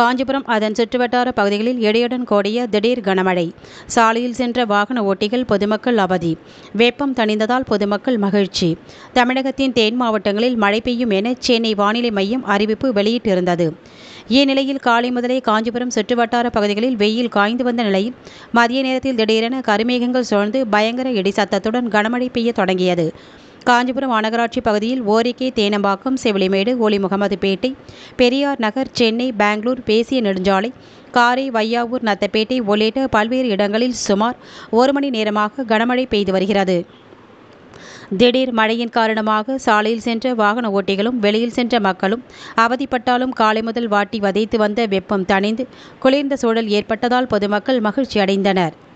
காஞ்சிபுரம் அதன் சுற்றுவட்டார பகுதிகளில் இடையுடன் கூடிய திடீர் கனமழை சாலையில் சென்ற வாகன ஓட்டிகள் பொதுமக்கள் அவதி வெப்பம் தணிந்ததால் பொதுமக்கள் மகிழ்ச்சி தமிழகத்தின் தென் மாவட்டங்களில் மழை பெய்யும் என சென்னை வானிலை மையம் அறிவிப்பு வெளியிட்டிருந்தது இந்நிலையில் காலை முதலே காஞ்சிபுரம் சுற்றுவட்டார பகுதிகளில் வெயில் காய்ந்து வந்த நிலையில் மதிய நேரத்தில் திடீரென கருமேகங்கள் சூழ்ந்து பயங்கர இடி சத்தத்துடன் கனமழை பெய்ய தொடங்கியது காஞ்சிபுரம் மாநகராட்சி பகுதியில் ஓரிக்கை தேனம்பாக்கம் செவிலிமேடு ஒளிமுகமதுப்பேட்டை பெரியார் நகர் சென்னை பெங்களூர் தேசிய நெடுஞ்சாலை காரை வையாவூர் நத்தப்பேட்டை உள்ளிட்ட பல்வேறு இடங்களில் சுமார் ஒரு மணி நேரமாக கனமழை பெய்து வருகிறது திடீர் மழையின் காரணமாக சாலையில் சென்ற வாகன ஓட்டிகளும் வெளியில் சென்ற மக்களும் அவதிப்பட்டாலும் காலை முதல் வாட்டி வதைத்து வந்த வெப்பம் தணிந்து குளிர்ந்த சூழல் ஏற்பட்டதால் பொதுமக்கள் மகிழ்ச்சி அடைந்தனர்